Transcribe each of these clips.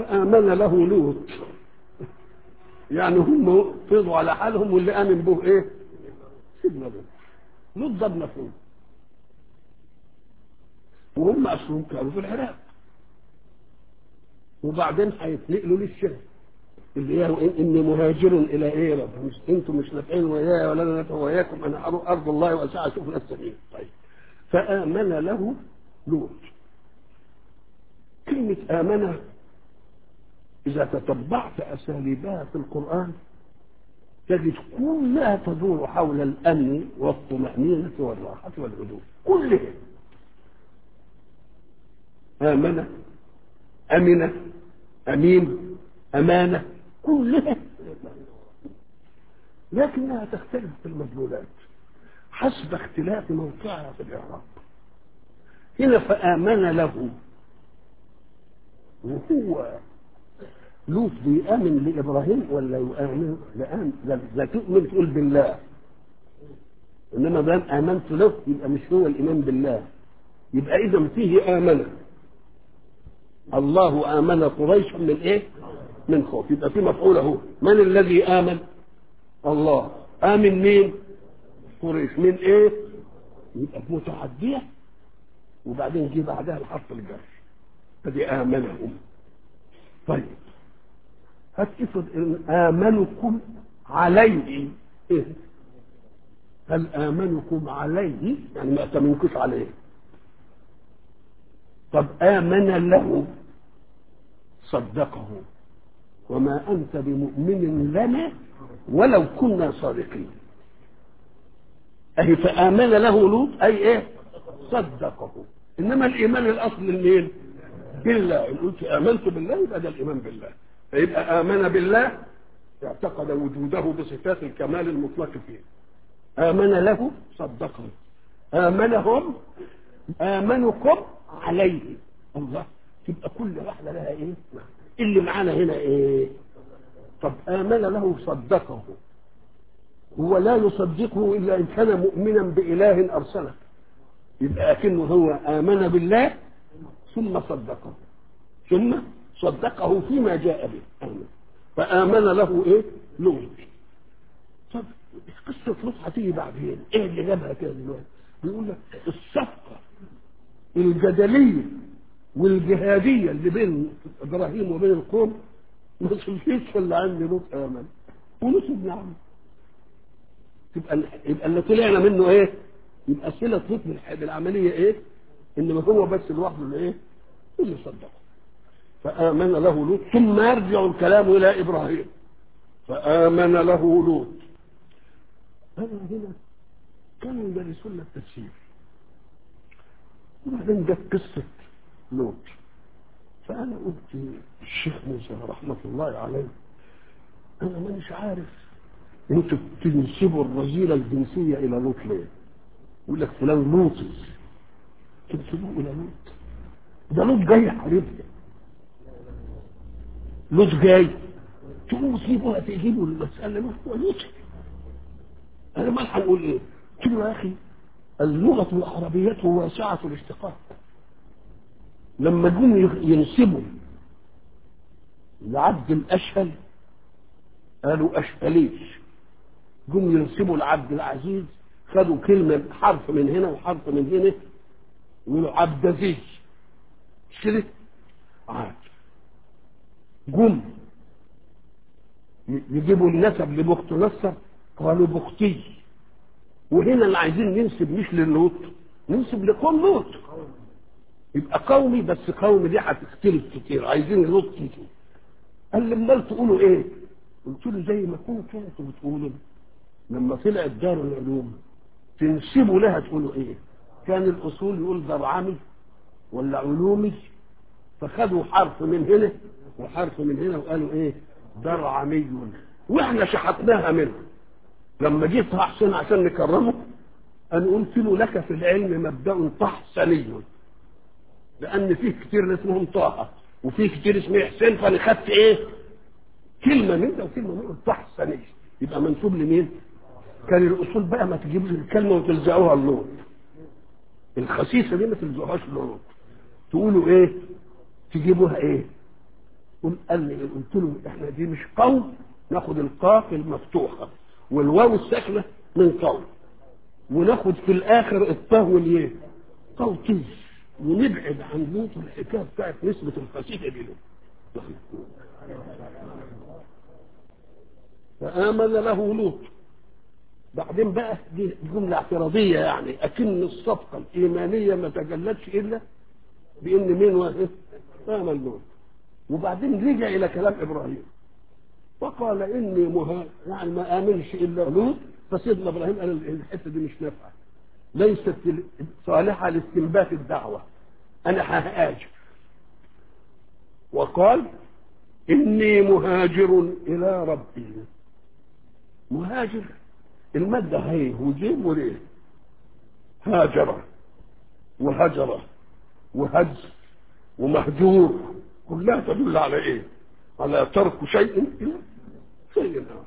فآمن له لوط يعني هم فضوا على حالهم واللي آمن به إيه؟ سيدنا لوط لوط ده مفهوم وهم أصلهم كانوا في العراق وبعدين هيتنقلوا للشام اللي هي اني مهاجر الى ايه رب مش انتم مش نافعين وياي ولا انا نافع وياكم انا اروح ارض الله واسعى اشوف ناس تانيين طيب فامن له لوط كلمه امن اذا تتبعت اساليبها في القران تجد كلها تدور حول الامن والطمانينه والراحه والهدوء كلها امن امن امين امانه كلها لكنها تختلف في المدلولات حسب اختلاف موقعها في الإعراب هنا فآمن له وهو لوط بيآمن لإبراهيم ولا يؤمن لآن لا تؤمن تقول بالله إنما دام آمنت له يبقى مش هو الإيمان بالله يبقى إذا فيه آمنة الله آمن قريش من إيه؟ من خوف يبقى في مفعول اهو من الذي امن الله امن مين قريش من ايه يبقى متعديه وبعدين جه بعدها الحرف الجر ادي امنهم طيب هات افرض ان امنكم عليه ايه هل امنكم عليه يعني ما اتمنكوش عليه طب امن له صدقه وما أنت بمؤمن لنا ولو كنا صادقين أي فآمن له لوط أي إيه صدقه إنما الإيمان الأصل لمين بالله إن قلت آمنت بالله يبقى ده الإيمان بالله فيبقى آمن بالله اعتقد وجوده بصفات الكمال المطلق فيه آمن له صدقه آمنهم آمنكم عليه الله تبقى كل واحدة لها إيه اللي معانا هنا ايه طب امن له صدقه هو لا يصدقه الا ان كان مؤمنا باله ارسله يبقى اكنه هو امن بالله ثم صدقه ثم صدقه فيما جاء به امن فامن له ايه لوط طب قصه لوط هتيجي بعدين ايه اللي جابها كده دلوقتي بيقول لك الصفقه الجدليه والجهادية اللي بين إبراهيم وبين القوم ما تفيش اللي عندي لوط آمن ولوط ابن عم تبقى يبقى اللي طلعنا منه إيه؟ يبقى صلة لوط بالعملية إيه؟ إنما هو بس لوحده اللي إيه؟ اللي صدقه فآمن له لوط ثم يرجع الكلام إلى إبراهيم فآمن له لوط أنا هنا كانوا يدرسون لنا التفسير وبعدين جت قصة لوط فأنا قلت الشيخ موسى رحمة الله عليه أنا مانيش عارف أنتوا بتنسبوا الرذيلة الجنسية إلى لوط ليه؟ يقول لك فلان لوطي تنسبوه إلى لوط ده لوط جاي حبيبي لوط جاي تقوموا تجيبوها تجيبوا المسألة لوط هو لوط أنا ما هنقول إيه؟ قلت له يا أخي اللغة العربية واسعة الاشتقاق لما جم ينسبوا لعبد الأشهل قالوا أشهليش جم ينسبوا لعبد العزيز خدوا كلمة حرف من هنا وحرف من هنا يقولوا عبدزيز مش كده؟ عاد جم يجيبوا النسب لبخت نصر قالوا بختي وهنا اللي عايزين ننسب مش للوط ننسب لقوم لوط يبقى قومي بس قومي دي هتختلف كتير عايزين لوط كتير قال لي امال تقولوا ايه؟ قلت له زي ما كنتوا انتوا بتقولوا لما طلعت دار العلوم تنسبوا لها تقولوا ايه؟ كان الاصول يقول درعمي ولا علومي فخدوا حرف من هنا وحرف من هنا وقالوا ايه؟ درعمي واحنا شحطناها منه لما جيت حسين عشان نكرمه انا قلت له لك في العلم مبدا طحسني لان فيه كتير اسمهم طه وفيه كتير اسمه حسين فانا خدت ايه كلمه من ده وكلمه من طحسني يبقى منسوب لمين كان الاصول بقى ما تجيبوش الكلمه وتلزقوها اللون الخسيسه دي ما تلزقوهاش اللون تقولوا ايه تجيبوها ايه قل قال لي قلت له احنا دي مش قوم ناخد القاف المفتوحه والواو الساكنه من قوم وناخد في الاخر الطاء والياء قوتيز ونبعد عن لوط الحكايه بتاعت نسبه الفسيخه دي له فآمن له لوط بعدين بقى دي جملة اعتراضية يعني أكن الصفقة الإيمانية ما تجلتش إلا بإن مين واحد آمن لوط وبعدين رجع إلى كلام إبراهيم وقال إني مها يعني ما آمنش إلا لوط فسيدنا إبراهيم قال الحتة دي مش نافعة ليست صالحة لاستنبات الدعوة أنا ههاجر وقال إني مهاجر إلى ربي مهاجر المادة هي وجيم وليه هاجر وهجر وهج ومهجور كلها تدل على ايه على ترك شيء الى شيء آخر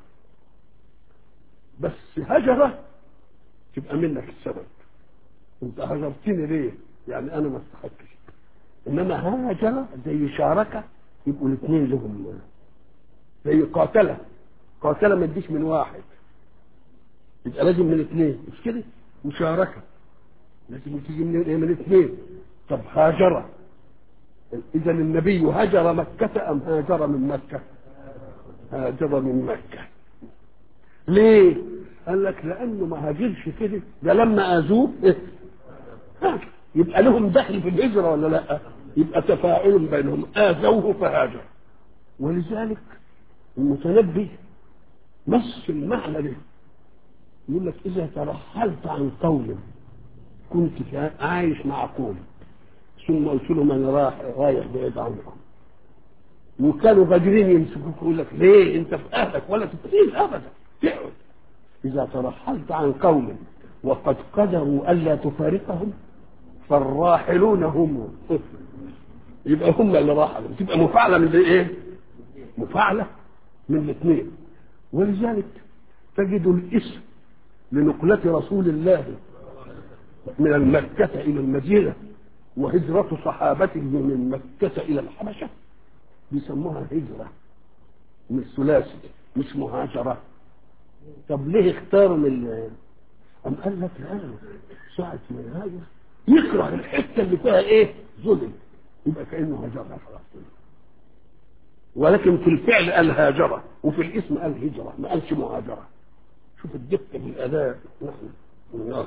بس هجر تبقى منك السبب انت هجرتني ليه يعني انا ما استحقش انما هاجر زي شارك يبقوا الاثنين لهم زي قاتله قاتله ما تجيش من واحد يبقى لازم من اثنين مش كده مشاركه لازم تيجي من من اثنين طب هاجر اذا النبي هاجر مكه ام هاجر من مكه هاجر من مكه ليه قال لك لانه ما هاجرش كده ده لما اذوه إيه؟ هاجر يبقى لهم دخل في الهجره ولا لا يبقى تفاعل بينهم اذوه فهاجر ولذلك المتنبي مس المعنى ده يقول لك اذا ترحلت عن قوم كنت عايش مع قوم ثم قلت لهم انا رايح رايح بعيد عنكم وكانوا قادرين يمسكوك يقول لك ليه انت في اهلك ولا تبتدين ابدا تقعد اذا ترحلت عن قوم وقد قدروا الا تفارقهم فالراحلون هم يبقى هم اللي راحلوا تبقى مفاعله من ايه مفاعله من الاثنين ولذلك تجد الاسم لنقلة رسول الله من المكة إلى المدينة وهجرة صحابته من مكة إلى الحبشة بيسموها هجرة من ثلاثي مش مهاجرة طب ليه اختاروا من أم قال لك لا ساعة ما يهاجر يكره الحتة اللي فيها إيه ظلم يبقى كأنه هاجرها خلاص ولكن في الفعل قال هاجرة وفي الاسم قال هجرة ما قالش مهاجرة شوف الدقة في الأداء نحن نعم.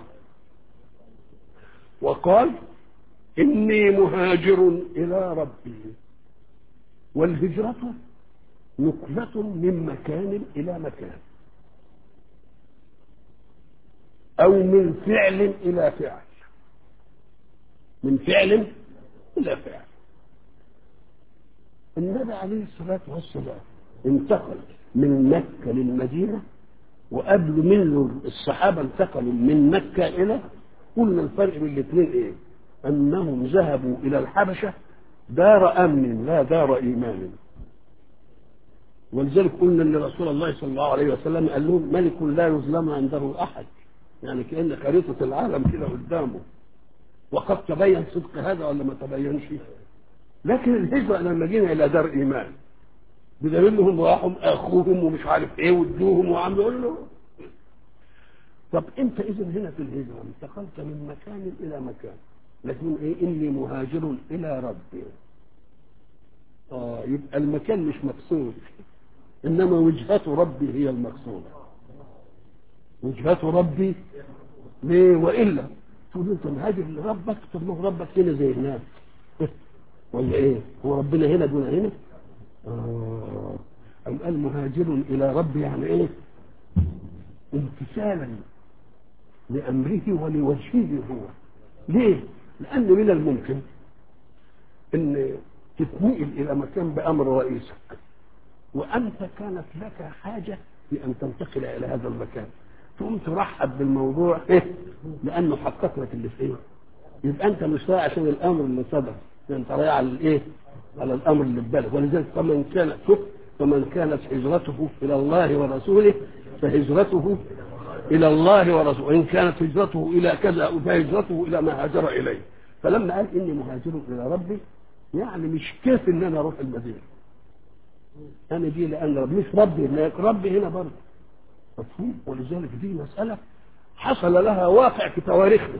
وقال إني مهاجر إلى ربي والهجرة نقلة من مكان إلى مكان أو من فعل إلى فعل من فعل إلى فعل النبي عليه الصلاة والسلام انتقل من مكة للمدينة وقبل منه الصحابة انتقلوا من مكة إلى قلنا الفرق بين الاثنين إيه؟ أنهم ذهبوا إلى الحبشة دار أمن لا دار إيمان ولذلك قلنا أن رسول الله صلى الله عليه وسلم قال لهم ملك لا يظلم عنده أحد يعني كأن خريطة العالم كده قدامه وقد تبين صدق هذا ولا ما تبينش لكن الهجرة لما جينا إلى دار إيمان بدليل انهم راحوا اخوهم ومش عارف ايه وادوهم وعملوا يقول له طب انت اذا هنا في الهجره انتقلت من مكان الى مكان لكن ايه اني مهاجر الى ربي اه يبقى المكان مش مقصود انما وجهة ربي هي المقصودة وجهة ربي ليه والا تقول انت مهاجر لربك طب ما هو ربك هنا زي هناك ولا ايه هو ربنا هنا دون هنا آه. أم قال مهاجر إلى ربي يعني إيه؟ امتثالا لأمره ولوجهه هو. ليه؟ لأن من الممكن أن تتنقل إلى مكان بأمر رئيسك وأنت كانت لك حاجة في أن تنتقل إلى هذا المكان تقوم ترحب بالموضوع إيه؟ لأنه حقق لك اللي فيه يبقى أنت مش رايح عشان الأمر اللي صدر أنت رايح على الإيه؟ على الامر اللي في بالك ولذلك فمن كانت شوف فمن كانت هجرته الى الله ورسوله فهجرته الى الله ورسوله وان كانت هجرته الى كذا فهجرته الى ما هاجر اليه فلما قال اني مهاجر الى ربي يعني مش كيف ان انا اروح المدينه انا دي لان رب مش ربي هناك ربي هنا برضه مفهوم ولذلك دي مساله حصل لها واقع في تواريخنا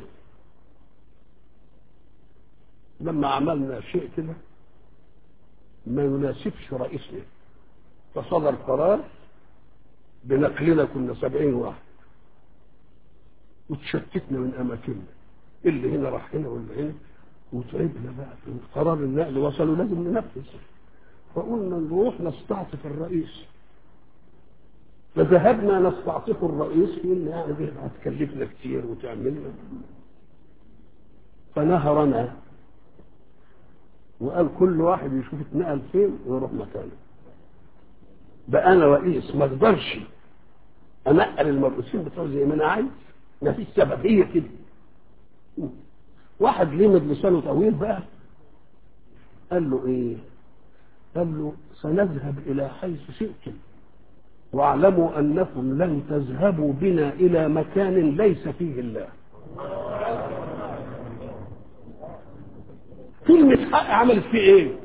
لما عملنا شيء كده ما يناسبش رئيسنا فصدر قرار بنقلنا كنا سبعين واحد وتشتتنا من اماكننا اللي هنا راح هنا واللي هنا وتعبنا بقى في قرار النقل وصلوا لازم ننفذ فقلنا نروح نستعطف الرئيس فذهبنا نستعطف الرئيس قلنا يعني دي هتكلفنا كتير وتعملنا فنهرنا وقال كل واحد يشوف اتنقل فين ويروح مكانه بقى انا رئيس ما اقدرش انقل المرؤوسين بتوع زي ما انا عايز ما فيش سبب هي كده واحد لمد لسانه طويل بقى قال له ايه قال له سنذهب الى حيث شئتم واعلموا انكم لن تذهبوا بنا الى مكان ليس فيه الله كلمة حق عملت فيه ايه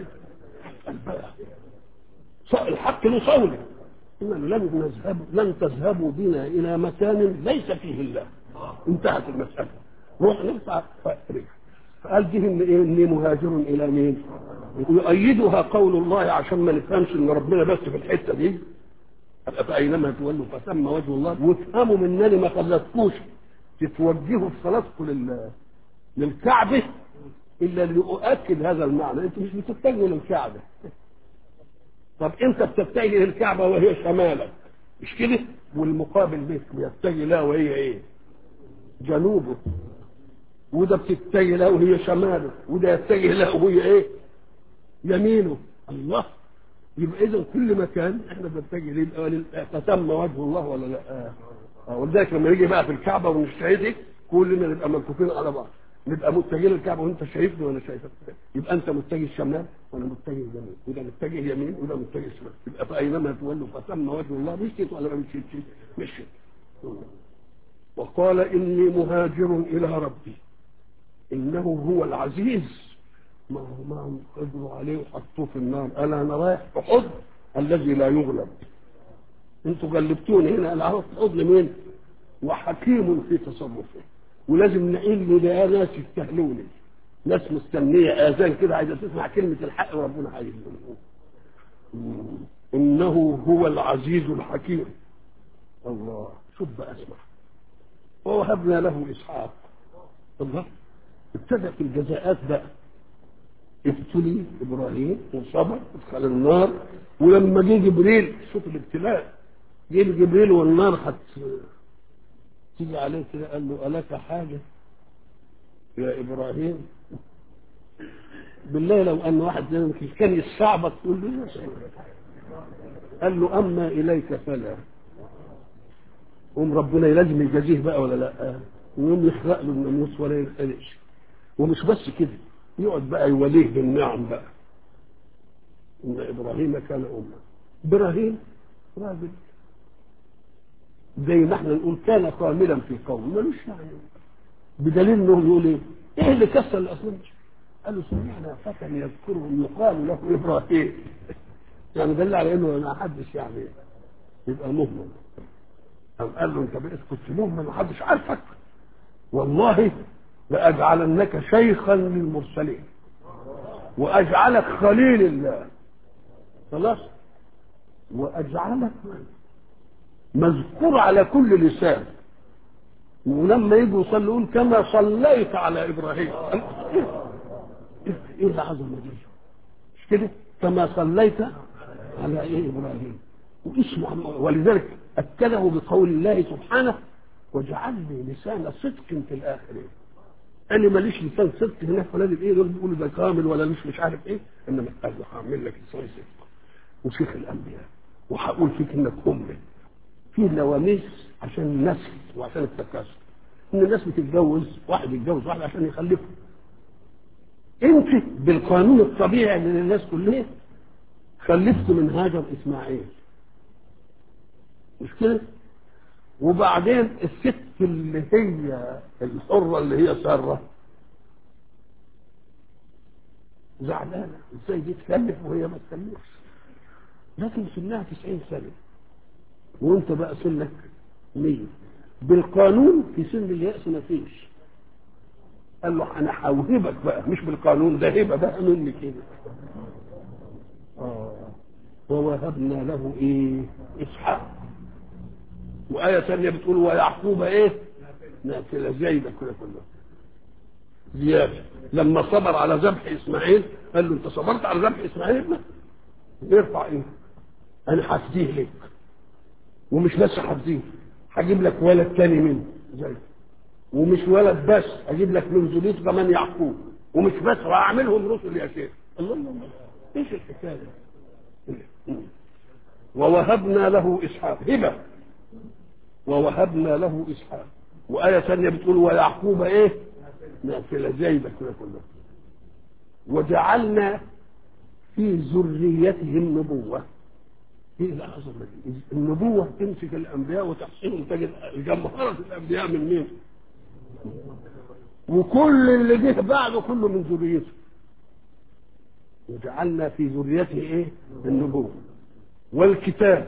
الحق له صولة لن نذهب لن تذهبوا بنا الى مكان ليس فيه الله انتهت المسألة روح نرفع فرجع فقال دي ان ايه اني مهاجر الى مين ويؤيدها قول الله عشان ما نفهمش ان ربنا بس في الحته دي فاينما تولوا فثم وجه الله وافهموا منني ما خلتكوش تتوجهوا في صلاتكم لل للكعبه الا لأؤكد هذا المعنى انت مش بتتجهوا للكعبه طب انت بتتجه للكعبه وهي شمالك مش كده والمقابل بك بيتجه لها وهي ايه جنوبه وده بتتجه له وهي شماله وده يتجه له وهي ايه يمينه الله يبقى اذا كل مكان احنا بنتجه ليه فتم وجه الله ولا لا آه. ولذلك لما نيجي بقى في الكعبه ونشتهدك كلنا نبقى ملفوفين على بعض نبقى متجهين للكعبه وانت شايفني وانا شايفك يبقى انت متجه شمال وانا متجه يمين وده متجه يمين وده متجه شمال يبقى فاينما تولوا فتم وجه الله مشيت ولا ما مشيتش مشيت وقال اني مهاجر الى ربي انه هو العزيز ما هو ما هم قدروا عليه وحطوه في النار قال انا رايح في حضن الذي لا يغلب انتوا غلبتوني هنا انا عرفت حضن مين وحكيم في تصرفه ولازم نقول له ده ناس يستهلوني ناس مستنيه اذان كده عايزه تسمع كلمه الحق وربنا هيهلهم انه هو العزيز الحكيم الله شوف بقى اسمع ووهبنا له اسحاق الله ابتدأ في الجزاءات بقى ابتلي ابراهيم وصبر ادخل النار ولما جه جبريل شوف الابتلاء جه جبريل والنار حت تيجي عليه كده قال له ألك حاجة يا إبراهيم بالله لو أن واحد زي كان يصعبك تقول له قال له أما إليك فلا قوم ربنا لازم يجازيه بقى ولا لا يقوم يخلق له الناموس ولا يخلقش ومش بس كده يقعد بقى يوليه بالنعم بقى ان ابراهيم كان امه ابراهيم راجل زي ما احنا نقول كان كاملا في قوم ملوش يعني بدليل انه يقول ايه؟ ايه اللي كسر الاصنام؟ قالوا سمعنا فتى يذكرهم يقال له ابراهيم يعني دل على انه ما حدش يعني يبقى مهمل قام قال له انت بقيت كنت مهمل ما حدش عارفك والله لأجعلنك شيخا للمرسلين وأجعلك خليل الله خلاص وأجعلك مذكور على كل لسان ولما يجوا يصلوا يقول كما صليت على إبراهيم إيه العظمة دي مش كده كما صليت على إيه إبراهيم واسمه ولذلك أكده بقول الله سبحانه واجعل لي لسان صدق في الآخرين انا ماليش لسان صدق هناك فلان ايه دول بيقولوا ده كامل ولا مش مش عارف ايه انما قال له هعمل لك لسان صدق وشيخ الانبياء وهقول فيك انك امي في نواميس عشان النسل وعشان التكاثر ان الناس بتتجوز واحد يتجوز واحد عشان يخلفه انت بالقانون الطبيعي للناس كلها خلفت من هاجر اسماعيل مش كده وبعدين الست اللي هي الحرة اللي هي سارة زعلانة ازاي دي تكلف وهي ما تكلفش لكن سنها 90 سنة وانت بقى سنك 100 بالقانون في سن اليأس ما فيش قال له انا هوهبك بقى مش بالقانون ده هبه بقى مني كده اه ووهبنا له ايه اسحاق وآية ثانية بتقول ويعقوب ايه نافلة زايدة كده كلها زيادة لما صبر على ذبح اسماعيل قال له انت صبرت على ذبح اسماعيل ابنك ارفع ايه انا هفديه لك ومش بس هفديه هجيب لك ولد تاني منه زي ومش ولد بس اجيب لك من ذريته كمان يعقوب ومش بس وهعملهم رسل يا شيخ الله الله الله ايش الحكايه ووهبنا له اسحاق هبه ووهبنا له اسحاق وايه ثانيه بتقول ويعقوب ايه نافله زايده كده كلها وجعلنا في ذريته النبوه ايه العظمه دي النبوه تمسك الانبياء وتحصيلهم تجد جمهره الانبياء من مين وكل اللي جه بعده كله من ذريته وجعلنا في ذريته ايه النبوه والكتاب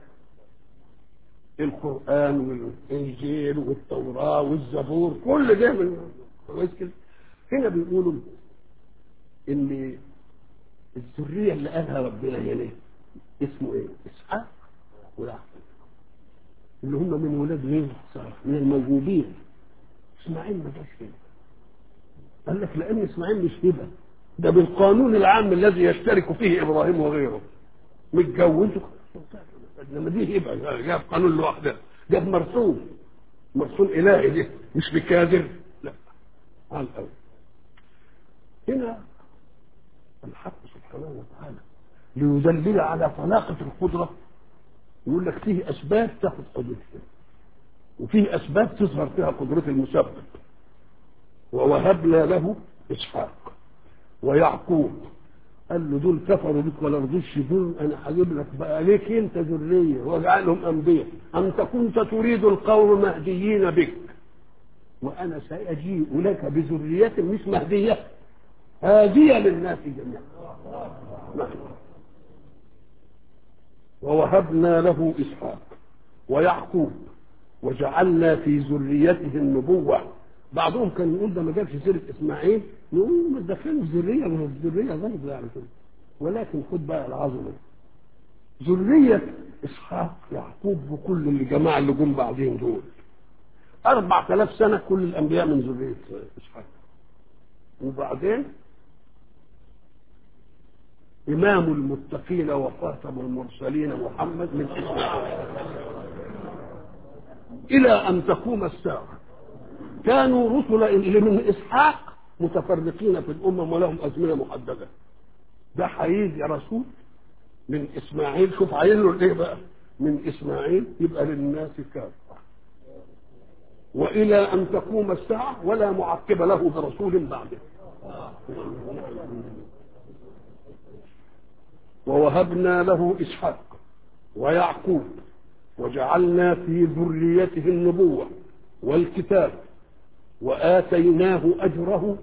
القران والانجيل والتوراه والزبور كل ده من كويس كده هنا بيقولوا ان الذريه اللي قالها ربنا هنا اسمه ايه اسحاق ويعقوب اللي هم من ولاد مين صح من الموجودين اسماعيل ما جاش كده قال لك لان اسماعيل مش هبه ده بالقانون العام الذي يشترك فيه ابراهيم وغيره متجوزه انما دي هبه جاب قانون لوحده جاب مرسوم مرسوم الهي دي مش بكادر لا على الاول هنا الحق سبحانه وتعالى ليدلل على طلاقة القدرة يقول لك فيه أسباب تاخد قدرتها وفيه أسباب تظهر فيها قدرة المسبب ووهبنا له إسحاق ويعقوب قال له دول كفروا بك ولا رضوش دول انا هجيب لك بقى ليك انت ذريه واجعلهم انبياء انت كنت تريد القوم مهديين بك وانا ساجيء لك بذريه مش مهديه هاديه للناس جميعا ووهبنا له اسحاق ويعقوب وجعلنا في ذريته النبوه بعضهم كان يقول ده ما جابش سيره اسماعيل نقول ما دخلش ذريه من الذريه غير يعني كده ولكن خد بقى العظمه ذريه اسحاق يعقوب وكل اللي جماعه اللي جم بعدين دول أربعة آلاف سنة كل الأنبياء من ذرية إسحاق وبعدين إمام المتقين وخاتم المرسلين محمد من إسماعيل إلى أن تقوم الساعة كانوا رسل اللي من إسحاق متفرقين في الأمم ولهم أزمنة محددة ده هيجي رسول من إسماعيل شوف عايز له إيه بقى من إسماعيل يبقى للناس كافة وإلى أن تقوم الساعة ولا معقب له برسول بعده ووهبنا له إسحاق ويعقوب وجعلنا في ذريته النبوة والكتاب وآتيناه أجره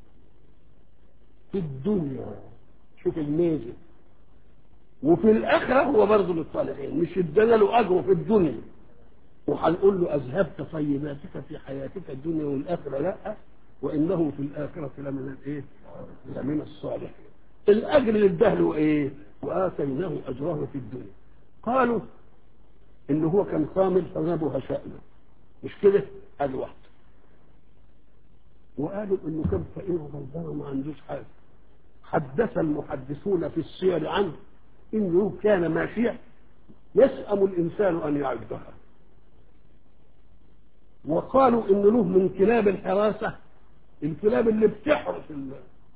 في الدنيا شوف الميزة وفي الآخرة هو برضه للصالحين مش ادانا له أجره في الدنيا وهنقول له أذهبت طيباتك في حياتك الدنيا والآخرة لا وإنه في الآخرة لمن الإيه؟ لمن الصالحين الأجر اللي اداه له إيه؟ وآتيناه أجره في الدنيا قالوا إن هو كان خامل فغابها شأنه مش كده؟ هذه واحدة وقالوا إنه كان فقير وغلبان وما عندوش حاجة حدث المحدثون في السير عنه إنه كان ماشيا يسأم الإنسان أن يعدها وقالوا إن له من كلاب الحراسة الكلاب اللي بتحرس ال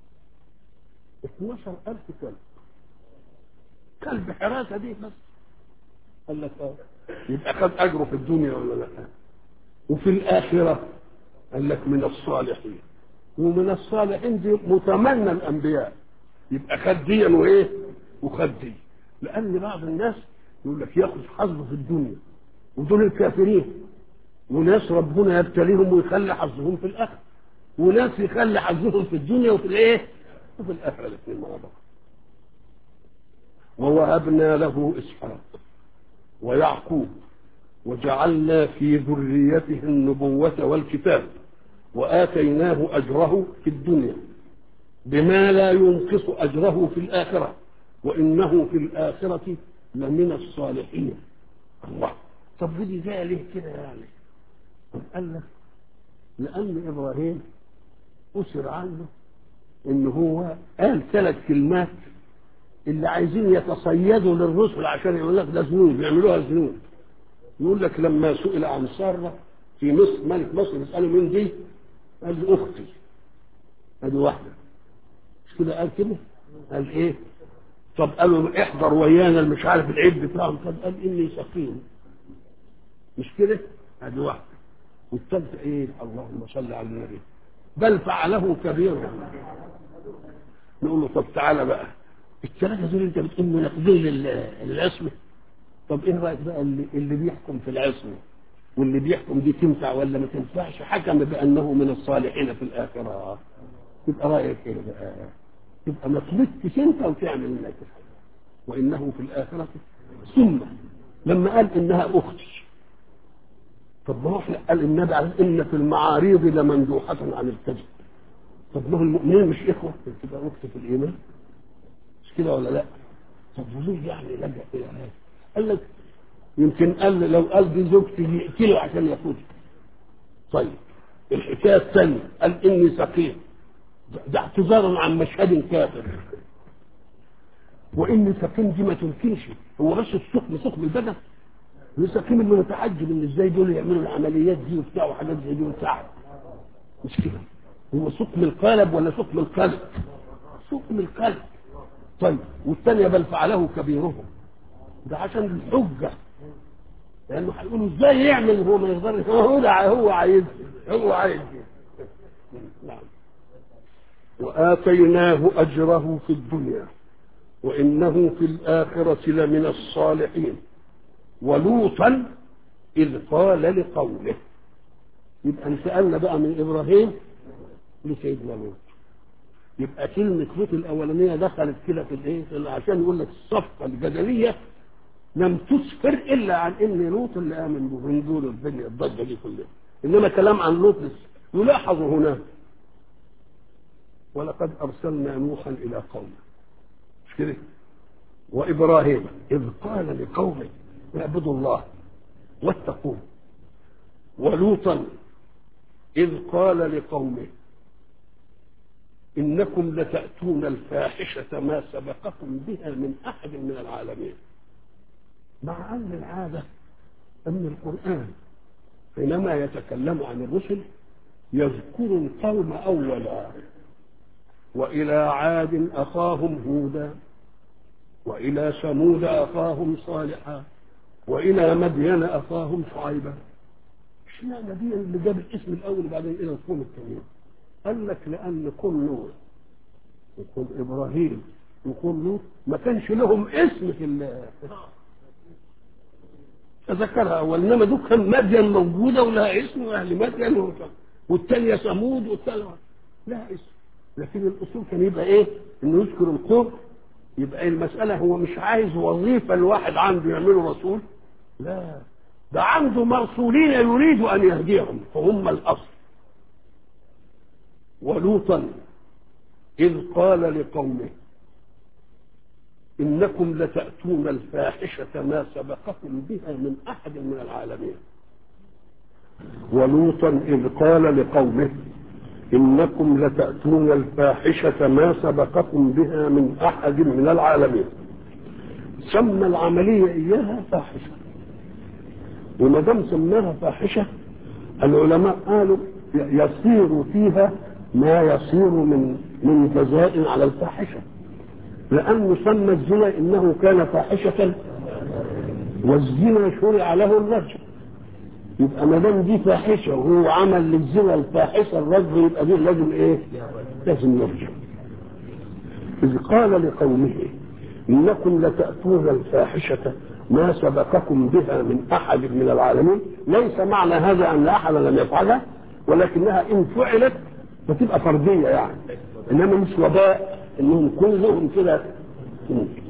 12000 كلب كلب حراسة دي بس قال لك اه يبقى خد أجره في الدنيا ولا لا وفي الآخرة قال لك من الصالحين ومن الصالحين دي متمنى الأنبياء يبقى خد دي وإيه وخد دي لأن بعض الناس يقول لك ياخذ حظه في الدنيا ودول الكافرين وناس ربنا يبتليهم ويخلي حظهم في الآخرة وناس يخلي حظهم في الدنيا وفي الايه؟ وفي الآخرة الاثنين مع بعض. ووهبنا له إسحاق ويعقوب وجعلنا في ذريته النبوة والكتاب وآتيناه أجره في الدنيا بما لا ينقص أجره في الآخرة وإنه في الآخرة لمن الصالحين الله طب ودي جايه ليه كده يعني قال لك لأن إبراهيم أسر عنه إن هو قال ثلاث كلمات اللي عايزين يتصيدوا للرسل عشان يقول لك ده ذنوب يعملوها ذنوب يقول لك لما سئل عن سارة في مصر ملك مصر يسأله مين دي؟ قال لي أختي هذه واحدة مش كده قال كده؟ قال إيه؟ طب قالوا احضر ويانا مش عارف العيد بتاعهم طب قال إني سقيم مش كده؟ هذه واحدة والثالثة إيه؟ اللهم صل على النبي بل فعله كبيرهم نقول له طب تعالى بقى الثلاثة دول أنت بتقول مناقضين للعصمة طب إيه رأيك بقى اللي, اللي بيحكم في العصمة واللي بيحكم دي تنفع ولا ما تنفعش حكم بأنه من الصالحين في الآخرة يبقى رأيك إيه بقى يبقى ما تمتش أنت وتعمل إنك وإنه في الآخرة ثم لما قال إنها أختي طب ما هو احنا قال النبي عليه ان في المعاريض لمندوحة عن الكذب طب ما هو المؤمنين مش اخوة تبقى اخت في الايمان مش كده ولا لا طب وليه يعني لجأ الى هذا قال لك يمكن قال لو قال دي زوجتي يقتله عشان ياخدها طيب الحكايه الثانيه قال اني سقيم ده اعتذارا عن مشهد كافر واني سقيم دي ما تمكنش هو بس السقم سقم البدن المساكين اللي متعجب ان ازاي دول يعملوا العمليات دي وبتاع وحاجات زي دي وتعب مش كده هو سقم القلب ولا سقم القلب سقم القلب طيب والثانيه بل فعله كبيرهم ده عشان الحجه لانه هيقولوا ازاي يعمل هو ما يقدرش هو ده هو عايز هو عايز نعم وآتيناه أجره في الدنيا وإنه في الآخرة لمن الصالحين ولوطا إذ قال لقومه يبقى انتقلنا بقى من إبراهيم لسيدنا لوط يبقى كلمة لوط الأولانية دخلت كده في الإيه عشان يقول لك الصفقة الجدلية لم تسفر إلا عن إن لوط اللي آمن به من دول الدنيا الضجة دي كلها إنما كلام عن لوط يلاحظ هناك ولقد أرسلنا نوحا إلى قومه مش كده وإبراهيم إذ قال لقومه اعبدوا الله واتقوه ولوطا إذ قال لقومه إنكم لتأتون الفاحشة ما سبقكم بها من أحد من العالمين مع أن العادة أن القرآن حينما يتكلم عن الرسل يذكر القوم أولا وإلى عاد أخاهم هودا وإلى ثمود أخاهم صالحا وإلى مدين أخاهم شعيبا اشمعنى دي اللي جاب الاسم الأول وبعدين إلى القوم التانيين قال لك لأن كل نوح وكل إبراهيم وكل لوط ما كانش لهم اسم في الله تذكرها أول إنما دول كان مدين موجودة ولها اسم وأهل مدين والتانية ثمود والتانية لها اسم لكن الأصول كان يبقى إيه؟ إنه يذكر القوم يبقى المسألة هو مش عايز وظيفة الواحد عنده يعمله رسول لا ده عنده مرسولين يريد أن يهديهم فهم الأصل ولوطا إذ قال لقومه إنكم لتأتون الفاحشة ما سبقكم بها من أحد من العالمين ولوطا إذ قال لقومه إنكم لتأتون الفاحشة ما سبقكم بها من أحد من العالمين سمى العملية إياها فاحشة وما دام سماها فاحشة العلماء قالوا يصير فيها ما يصير من من جزاء على الفاحشة لأنه سمى الزنا إنه كان فاحشة والزنا شرع له الرجل يبقى ما دام دي فاحشه وهو عمل للزنا الفاحشه الرجل يبقى دي لازم ايه؟ لازم يرجع. إذ قال لقومه إنكم لتأتون الفاحشة ما سبقكم بها من أحد من العالمين ليس معنى هذا أن أحد لم يفعلها ولكنها إن فعلت فتبقى فردية يعني إنما مش وباء إنهم كلهم كده